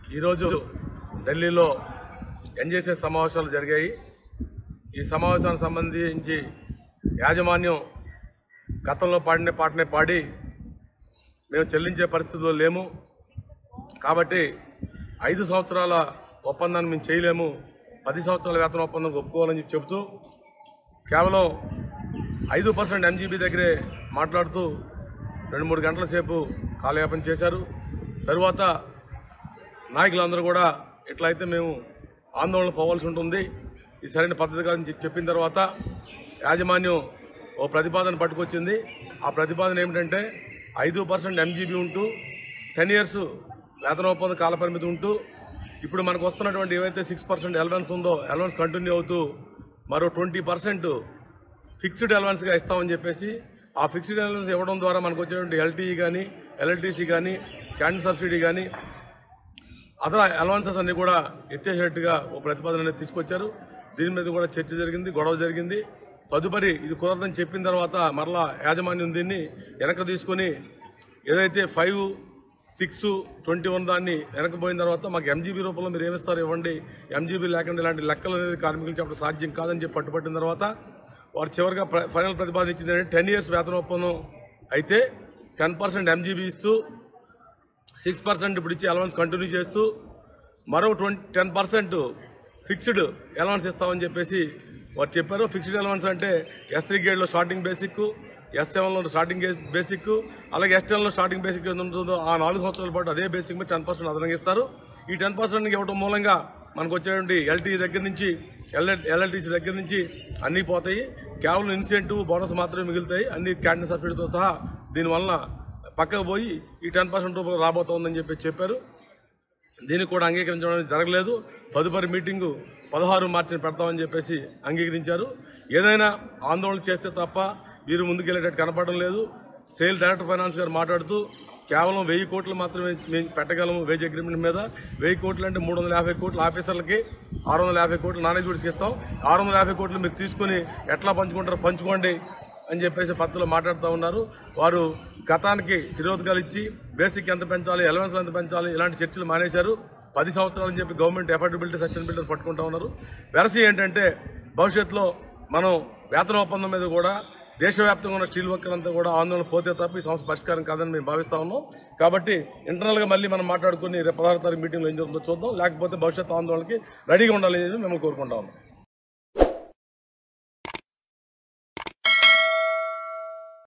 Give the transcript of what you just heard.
ఈరోజు ఢిల్లీలో ఎన్జేసీ సమావేశాలు జరిగాయి ఈ సమావేశానికి సంబంధించి యాజమాన్యం గతంలో పాడిన పాటనే పాడి మేము చెల్లించే పరిస్థితుల్లో లేము కాబట్టి ఐదు సంవత్సరాల ఒప్పందాన్ని మేము చేయలేము పది సంవత్సరాల వేతన ఒప్పందం ఒప్పుకోవాలని చెప్పి చెబుతూ కేవలం ఐదు పర్సెంట్ ఎంజీబీ దగ్గరే మాట్లాడుతూ రెండు మూడు గంటల సేపు కాలయాపన చేశారు తరువాత నాయకులందరూ కూడా ఇట్లా అయితే మేము ఆందోళన పోవాల్సి ఉంటుంది ఇది సరైన పద్ధతి కాదని చెప్పి చెప్పిన తర్వాత యాజమాన్యం ఓ ప్రతిపాదన పట్టుకొచ్చింది ఆ ప్రతిపాదన ఏమిటంటే ఐదు పర్సెంట్ ఎంజీబీ ఉంటూ టెన్ ఇయర్స్ వేతన ఒప్పంద కాలపరిమితి ఉంటూ ఇప్పుడు మనకు వస్తున్నటువంటి ఏవైతే సిక్స్ పర్సెంట్ ఎలవెన్స్ ఉందో ఎలవెన్స్ కంటిన్యూ అవుతూ మరో ట్వంటీ పర్సెంట్ ఫిక్స్డ్ అలవెన్స్గా ఇస్తామని చెప్పేసి ఆ ఫిక్స్డ్ అలవెన్స్ ఇవ్వడం ద్వారా మనకు వచ్చేటువంటి ఎల్టీఈ కానీ ఎల్ఎల్టీసీ కానీ క్యాంటీన్ సబ్సిడీ కానీ అదర్ అలవెన్సెస్ అన్ని కూడా ఎత్తేసేట్టుగా ఒక ప్రతిపాదన అనేది తీసుకొచ్చారు దీని మీద కూడా చర్చ జరిగింది గొడవ జరిగింది తదుపరి ఇది కుదరదని చెప్పిన తర్వాత మరలా యాజమాన్యం దీన్ని వెనక తీసుకొని ఏదైతే ఫైవ్ సిక్స్ ట్వంటీ వన్ దాన్ని వెనకపోయిన తర్వాత మాకు ఎంజీబీ రూపంలో మీరు ఏమిస్తారు ఇవ్వండి ఎంజీబీ లేకుండా ఇలాంటి లెక్కలు అనేది కార్మికులు చెప్పడం సాధ్యం కాదని చెప్పి పట్టుపట్టిన తర్వాత వారు చివరిగా ప్ర- ఫైనల్ ప్రతిపాదన ఇచ్చింది ఏంటంటే టెన్ ఇయర్స్ వేతన ఒప్పందం అయితే టెన్ పర్సెంట్ ఎంజీబీ ఇస్తూ సిక్స్ పర్సెంట్ ఇప్పుడు ఇచ్చి అలవెన్స్ కంటిన్యూ చేస్తూ మరో twenty ten percent fixed allowance ఇస్తామని చెప్పేసి వారు చెప్పారు ఫిక్స్డ్ అలవెన్స్ అంటే ఎస్ త్రీ గ్రేడ్లో స్టార్టింగ్ బేసిక్ ఎస్ సెవెన్లో స్టార్టింగ్ బేసిక్ అలాగే ఎస్ టెన్లో స్టార్టింగ్ బేసిక్ ఎంత ఉంటుందో ఆ నాలుగు సంవత్సరాల పాటు అదే బేసిక్ మీద టెన్ పర్సెంట్ అదనంగా ఇస్తారు ఈ టెన్ పర్సెంట్ ఇవ్వడం మూలంగా మనకు వచ్చేటువంటి ఎల్టీ దగ్గర నుంచి ఎల్ఎల్ ఎల్ఎల్టీసీ దగ్గర నుంచి అన్నీ పోతాయి కేవలం ఇన్సెంటివ్ బోనస్ మాత్రమే మిగులుతాయి అన్ని క్యాంటీన్ సబ్సిడీతో సహా దీనివలన పక్కకు పోయి ఈ టెన్ పర్సెంట్ రూపాయలు రాబోతోందని చెప్పి చెప్పారు దీనికి కూడా అంగీకరించడం అనేది జరగలేదు తదుపరి మీటింగు పదహారు మార్చిని పెడతామని చెప్పేసి అంగీకరించారు ఏదైనా ఆందోళన చేస్తే తప్ప వీరు ముందుకెళ్ళేటట్టు కనపడడం లేదు సేల్ డైరెక్టర్ ఫైనాన్స్ గారు మాట్లాడుతూ కేవలం వెయ్యి కోట్లు మాత్రమే మేము పెట్టగలము వేజ్ అగ్రిమెంట్ మీద వెయ్యి కోట్లు అంటే మూడు వందల యాభై కోట్లు ఆఫీసర్లకి ఆరు వందల యాభై కోట్లు నాన్ ఎగ్జిక్యూటివ్స్కి ఇస్తాం ఆరు వందల యాభై కోట్లు మీరు తీసుకొని ఎట్లా పంచుకుంటారో పంచుకోండి అని చెప్పేసి పత్రికలో మాట్లాడుతూ ఉన్నారు వారు గతానికి తిరోధకాలు ఇచ్చి బేసిక్ ఎంత పెంచాలి ఎలవెన్స్ ఎంత పెంచాలి ఇలాంటి చర్చలు మానేశారు పది సంవత్సరాలు అని చెప్పి గవర్నమెంట్ ఎఫర్డబిలిటీ సెక్షన్ బిల్డర్ పట్టుకుంటా ఉన్నారు వెరసి ఏంటంటే భవిష్యత్తులో మనం వేతన ఒప్పందం మీద కూడా దేశవ్యాప్తంగా ఉన్న స్టీల్ వర్కర్లంతా కూడా ఆందోళన పోతే తప్ప ఈ సమస్య పరిష్కారం కాదని మేము భావిస్తా ఉన్నాం కాబట్టి ఇంటర్నల్గా మళ్ళీ మనం మాట్లాడుకుని రేపు పదహారు తారీఖు మీటింగ్లో ఏం జరుగుతుందో చూద్దాం లేకపోతే భవిష్యత్తు ఆందోళనకి రెడీగా ఉండాలి అని మిమ్మల్ని కోరుకుంటా ఉన్నాం